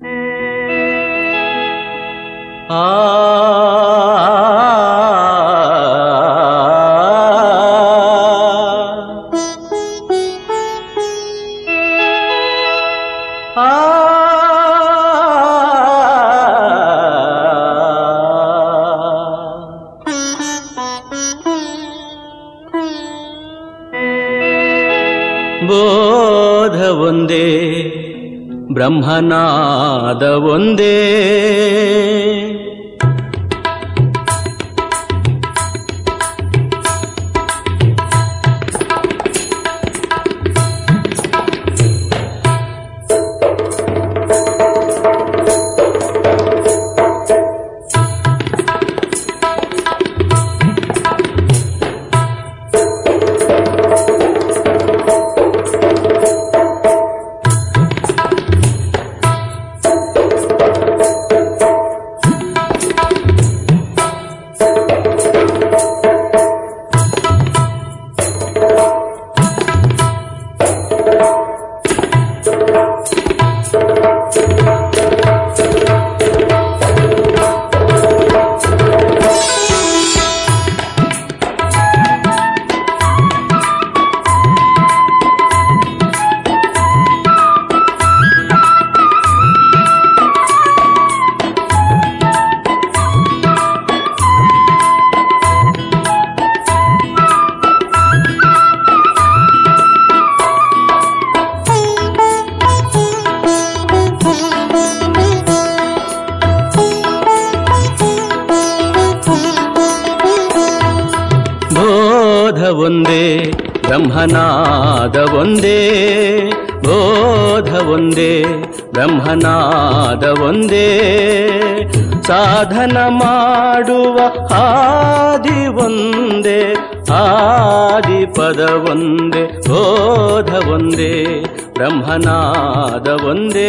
ಆ ಆ ಬೋಧ ಒಂದೇ ಬ್ರಹ್ಮನಾದ ಒಂದೇ ಬೋಧ ಒಂದೇ ಬ್ರಹ್ಮನಾದ ಒಂದೇ ಬೋಧ ಒಂದೇ ಬ್ರಹ್ಮನಾದ ಒಂದೇ ಸಾಧನ ಮಾಡುವ ಆದಿ ಒಂದೇ ಆದಿ ಪದ ಒಂದೇ ಬೋಧ ಒಂದೇ ಬ್ರಹ್ಮನಾದ ಒಂದೇ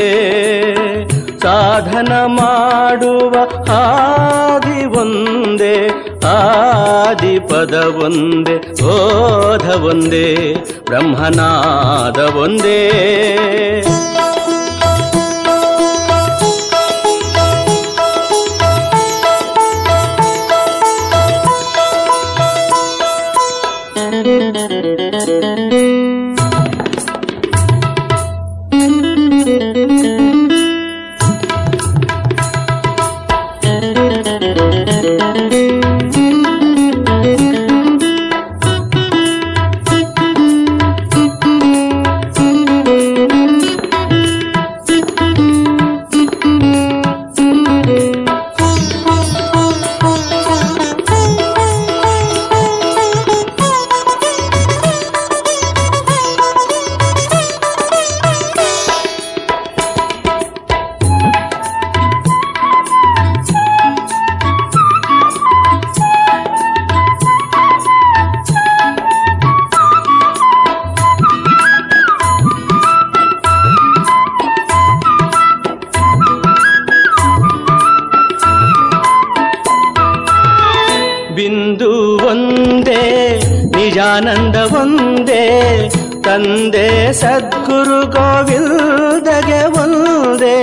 ಸಾಧನ ಮಾಡುವ ಆದಿ ಒಂದೇ ಆದಿ ಪದ ಒಂದೇ ಬೋಧ ಒಂದೇ ಬ್ರಹ್ಮನಾದ ಒಂದೇ ಬಿಂದು ಒಂದೇ ನಿಜಾನಂದ ಒಂದೇ ತಂದೆ ಸದ್ಗುರು ಗೋವಿಲ್ದಗೆ ಒಂದೇ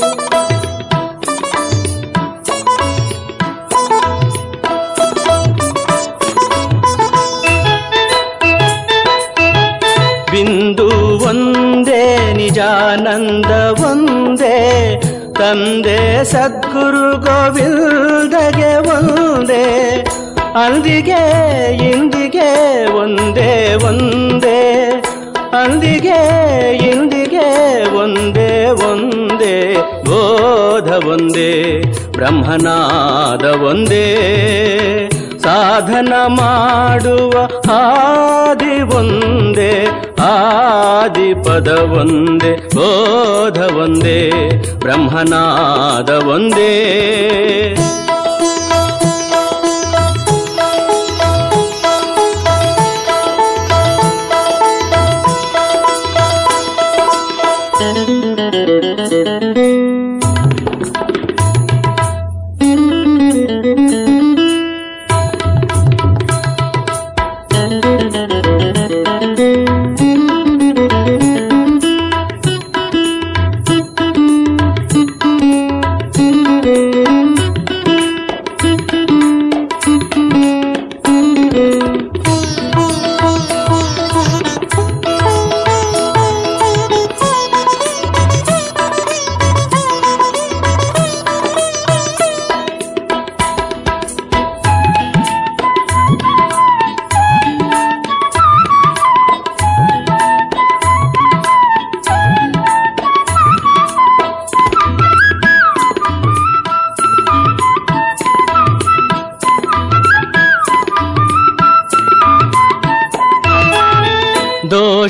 ಬಿಂದು ಒಂದೇ ನಿಜಾನಂದ ಒಂದೇ ತಂದೆ ಸದ್ಗುರು ಗೋವಿಲ್ದಗೆ ಒಂದೇ ಅಂದಿಗೆ ಇಂದಿಗೆ ಒಂದೇ ಒಂದೇ ಅಂದಿಗೆ ಇಂದಿಗೆ ಒಂದೇ ಒಂದೇ ಬೋಧ ಒಂದೇ ಬ್ರಹ್ಮನಾದ ಒಂದೇ ಸಾಧನ ಮಾಡುವ ಆದಿ ಒಂದೇ ಆದಿ ಪದ ಒಂದೇ ಬೋಧ ಒಂದೇ ಬ್ರಹ್ಮನಾದ ಒಂದೇ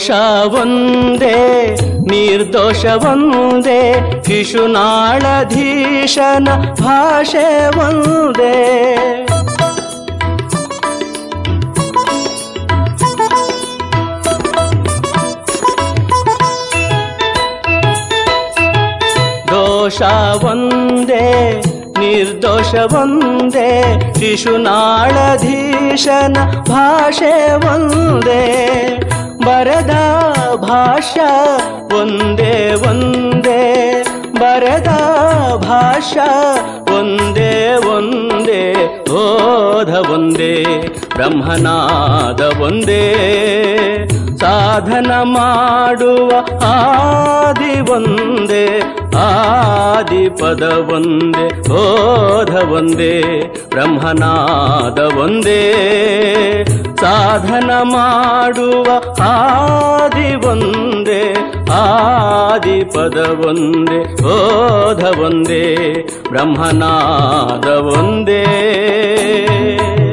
ದೋಷ ಒಂದೇ ನಿರ್ದೋಷ ಒಂದೇ ಶಿಶುನಾಳಧೀಶನ ಭಾಷೆ ಒಂದೇ ದೋಷ ಒಂದೇ ನಿರ್ದೋಷ ಒಂದೇ ಶಿಶುನಾಳಧೀಶನ ಭಾಷೆ ಒಂದೇ ಬರದ ಭಾಷ ಒಂದೇ ಒಂದೇ ಬರದ ಭಾಷ ಒಂದೇ ಒಂದೇ ಓಧ ಒಂದೇ ಬ್ರಹ್ಮನಾದ ಒಂದೇ ಸಾಧನ ಮಾಡುವ ಆದಿ ಒಂದೇ ಆದಿ ಪದ ಒಂದೇ ಬೋಧ ಒಂದೇ ಬ್ರಹ್ಮನಾದ ಒಂದೇ ಸಾಧನ ಮಾಡುವ ಆದಿ ಒಂದೇ ಆದಿ ಪದ ಒಂದೇ ಬೋಧ ಒಂದೇ ಬ್ರಹ್ಮನಾದ ಒಂದೇ